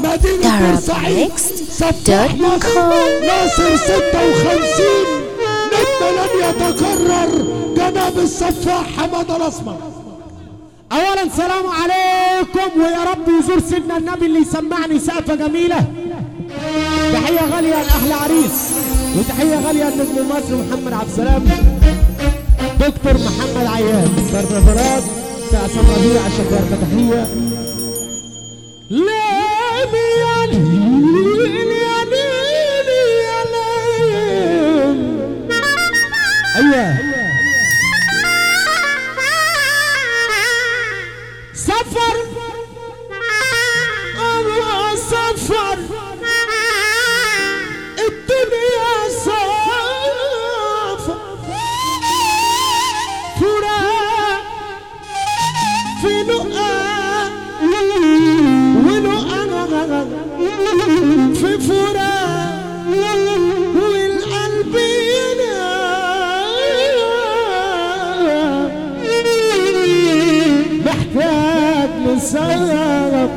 مدينة بورسعيد سفاح مصر ناصر 56 نجم لن يتكرر جناب السفاح حماد الاسمر اولا سلام عليكم ويا رب يزور سيدنا النبي اللي يسمعني سقفه جميله تحيه غاليه لاحلى عريس وتحيه غاليه لنجم مصر محمد عبد السلام دكتور محمد عياد كرنفرات سعسان ربيع شكر تحيه ليل يا ليل يا ليل يا ليل ايوه سفر أنا سفر الدنيا سفر فراق في لقاء ولقاء في فراق والقلب ينام محتاج لسبب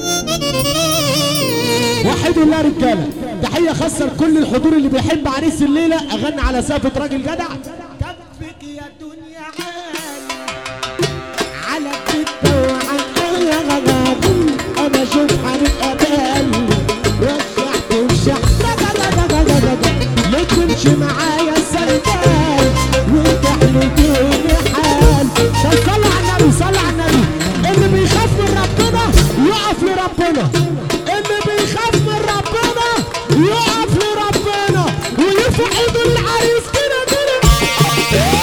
وحدوا الله رجاله تحيه خاصه لكل الحضور اللي بيحب عريس الليله اغني على سقفه راجل جدع كفك يا دنيا عالي على الجدة وعلى الغلابي انا اشوف حريق امال وشحت وشحت ليه تمشي معايا سندال وتحلتوني حال طب صلى على النبي صلى على النبي اللي بيخاف من ربنا يقف لربنا اللي بيخاف من ربنا يقف لربنا ويرفع ايده للعريس كده كده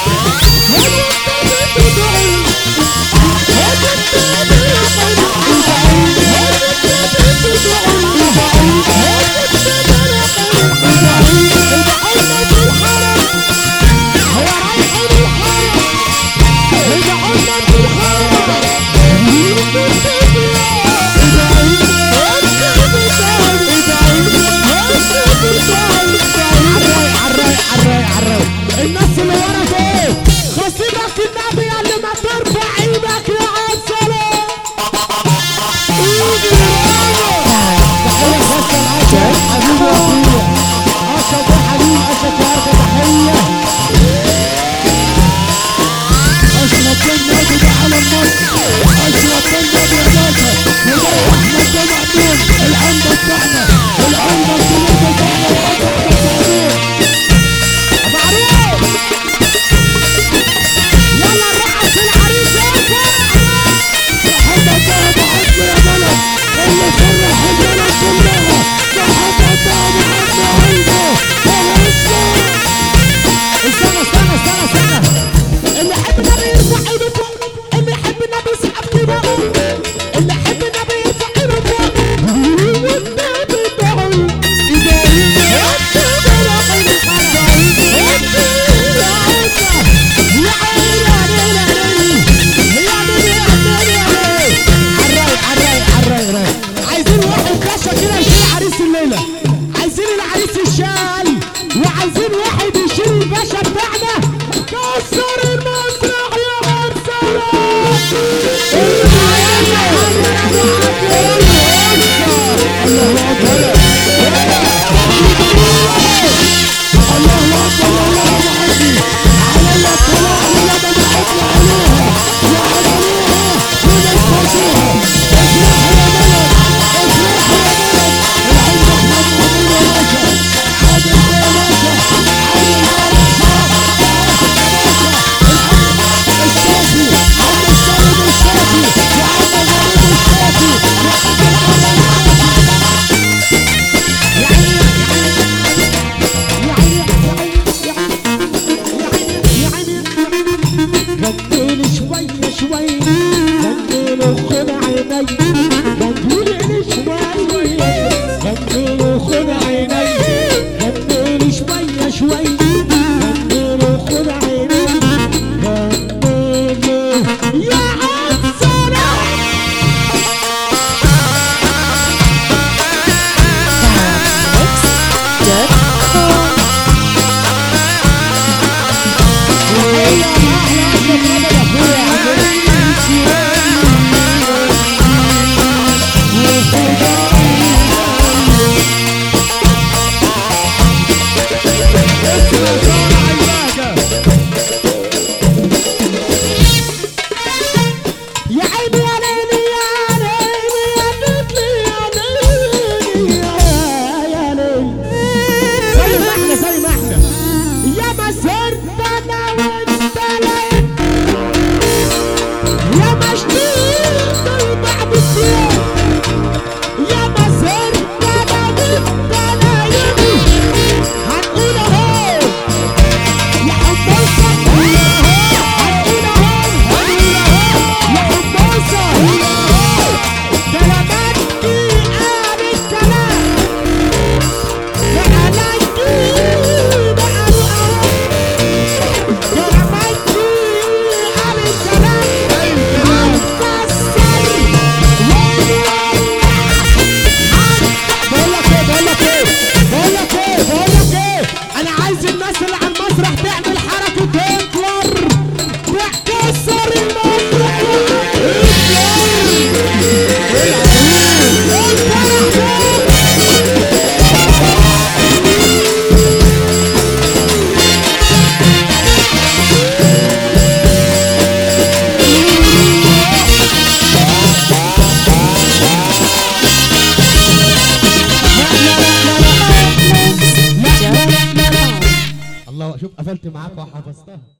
شوف قفلت معاك وحفظتها